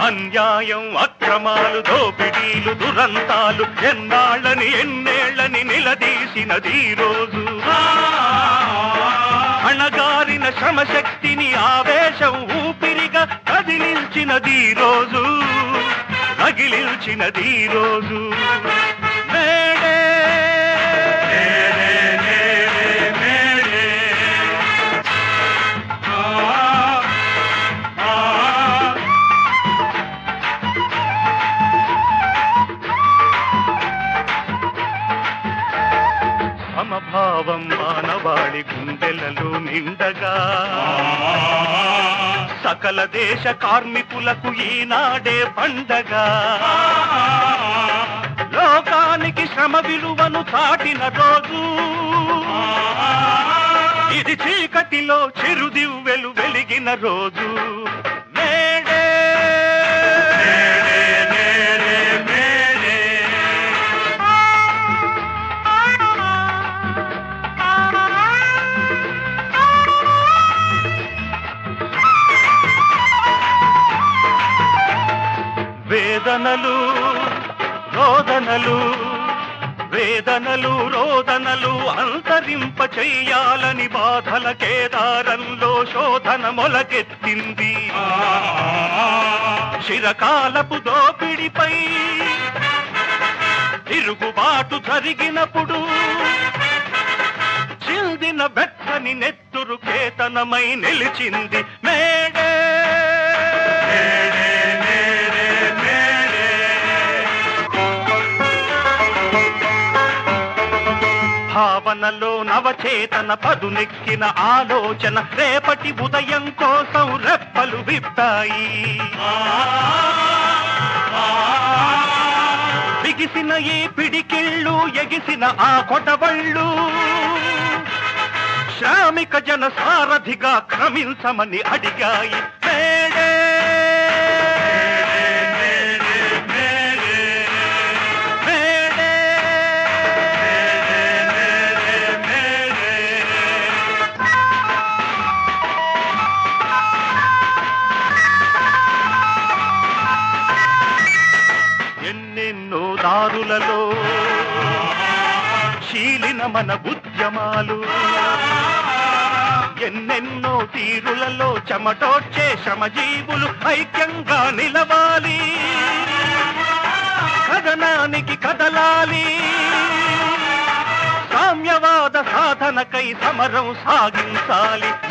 అన్యాయం అక్రమాలు దోపిడీలు దురంతాలు ఎన్నాళ్ళని ఎన్నేళ్ళని నిలదీసినది ఈ రోజు అణగారిన శ్రమశక్తిని ఆవేశం ఊపిరిగా కదిలించినది ఈ రోజు రగిలించినది ఈ రోజు మేడే మేడే, మేడే, మేడే. ఆ, ఆ. సమభావం మానవాళి గుండెలలో నిండగా సకల దేశ కార్మికులకు ఈనాడే పండగ లోకానికి శ్రమ విలువను చాటిన రోజు ఇది చీకటిలో చిరుదివ్వెలు వెలిగిన రోజు మేడే మేడే, మేడే, మేడే. వేదనలు రోదనలు వేదనలు రోదనలు అంతరింప చెయ్యాలని బాధల కేదారంలో శోధన మొలకెత్తింది చిరకాలపు దోపిడిపై తిరుగుబాటు జరిగినప్పుడు చిందిన బెత్తని నెత్తురు కేతనమై నిలిచింది మేడే మేడే, మేడే, మేడే. భావనలో నవచేతన పదునెక్కిన ఆలోచన రేపటి ఉదయం కోసం రెప్పలు విప్పాయి బిగిసిన ఈ పిడికిళ్ళు ఎగిసిన ఆ కొటబళ్ళు శ్రామిక జన సారథిగా క్రమించమని అడిగాయి May Day May Day, May Day, May Day, May Day, May Day. ఎన్నెన్నో దారులలో శీలిన మన ఉద్యమాలు ఎన్నెన్నో తీరులలో చెమటోడ్చే శ్రమజీవులు ఐక్యంగా నిలవాలి కథనానికి కదలాలి సామ్యవాద సాధనకై సమరం సాగించాలి